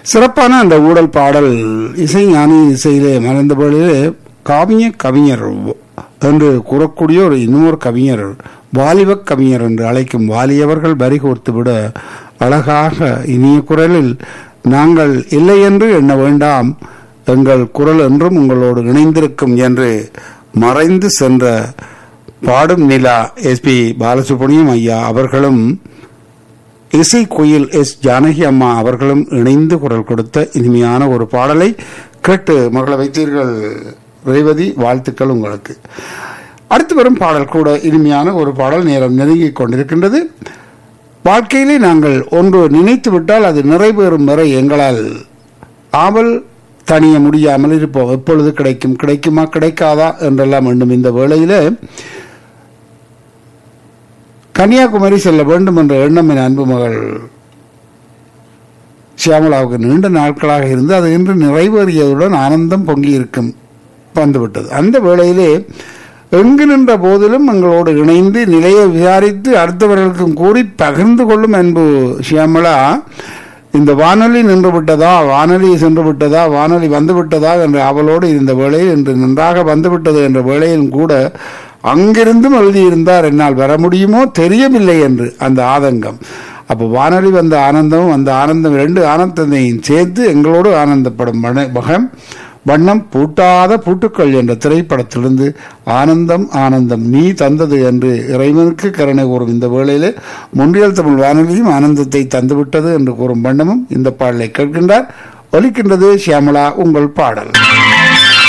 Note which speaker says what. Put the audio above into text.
Speaker 1: சிறப்பான அந்த ஊடல் பாடல் இசை ஞானி இசையிலே மறைந்த பொழுது காவிய கவிஞர் என்று கூறக்கூடிய ஒரு இன்னொரு கவிஞர் வாலிப கவிஞர் என்று அழைக்கும் வாலியவர்கள் வரி கோர்த்துவிட அழகாக இனிய குரலில் நாங்கள் இல்லை என்று எண்ண வேண்டாம் எங்கள் குரல் என்றும் உங்களோடு இணைந்திருக்கும் என்று மறைந்து சென்ற பாடும் நிலா எஸ்பி பாலசுப்ரமணியம் ஐயா அவர்களும் இசை கோயில் எஸ் ஜானகி அம்மா அவர்களும் இணைந்து குரல் கொடுத்த இனிமையான ஒரு பாடலை கேட்டு மகளை வைத்தீர்கள் ரேவதி வாழ்த்துக்கள் உங்களுக்கு அடுத்து வரும் பாடல் கூட இனிமையான ஒரு பாடல் நேரம் நெருங்கிக் கொண்டிருக்கின்றது வாழ்க்கையிலே நாங்கள் ஒன்று நினைத்து விட்டால் அது நிறைவேறும் வரை எங்களால் ஆவல் தணிய முடியாமல் இருப்போம் எப்பொழுது கிடைக்கும் கிடைக்குமா கிடைக்காதா என்றெல்லாம் வேண்டும் இந்த வேளையிலே கன்னியாகுமரி செல்ல வேண்டும் என்ற எண்ணம் என் அன்பு மகள் சியாமலாவுக்கு நீண்ட நாட்களாக இருந்து அது இன்று நிறைவேறியதுடன் ஆனந்தம் பொங்கி இருக்கும் வந்துவிட்டது அந்த வேளையிலே எங்கு நின்ற போதிலும் எங்களோடு இணைந்து நிலையை விசாரித்து அடுத்தவர்களுக்கும் கூறி பகிர்ந்து கொள்ளும் அன்பு ஷியாமலா இந்த வானொலி நின்று விட்டதா வானொலி சென்று விட்டதா வானொலி வந்து விட்டதா என்ற அவளோடு இருந்த வேளையில் இன்று நன்றாக வந்துவிட்டது என்ற வேளையிலும் கூட அங்கிருந்தும் எழுதியிருந்தார் என்னால் வர முடியுமோ தெரியவில்லை என்று அந்த ஆதங்கம் அப்போ வானொலி வந்த ஆனந்தமும் அந்த ஆனந்தம் ரெண்டு ஆனந்தத்தையும் சேர்த்து எங்களோடு ஆனந்தப்படும் மன- மகம் வண்ணம் பூட்டாத பூட்டுக்கள் என்ற திரைப்படத்திலிருந்து ஆனந்தம் ஆனந்தம் நீ தந்தது என்று இறைவனுக்கு கருணை கூறும் இந்த வேளையிலே முன்றியல் தமிழ் வானொலியும் ஆனந்தத்தை தந்துவிட்டது என்று கூறும் வண்ணமும் இந்த பாடலை கேட்கின்றார் ஒலிக்கின்றது ஷியாமலா உங்கள் பாடல்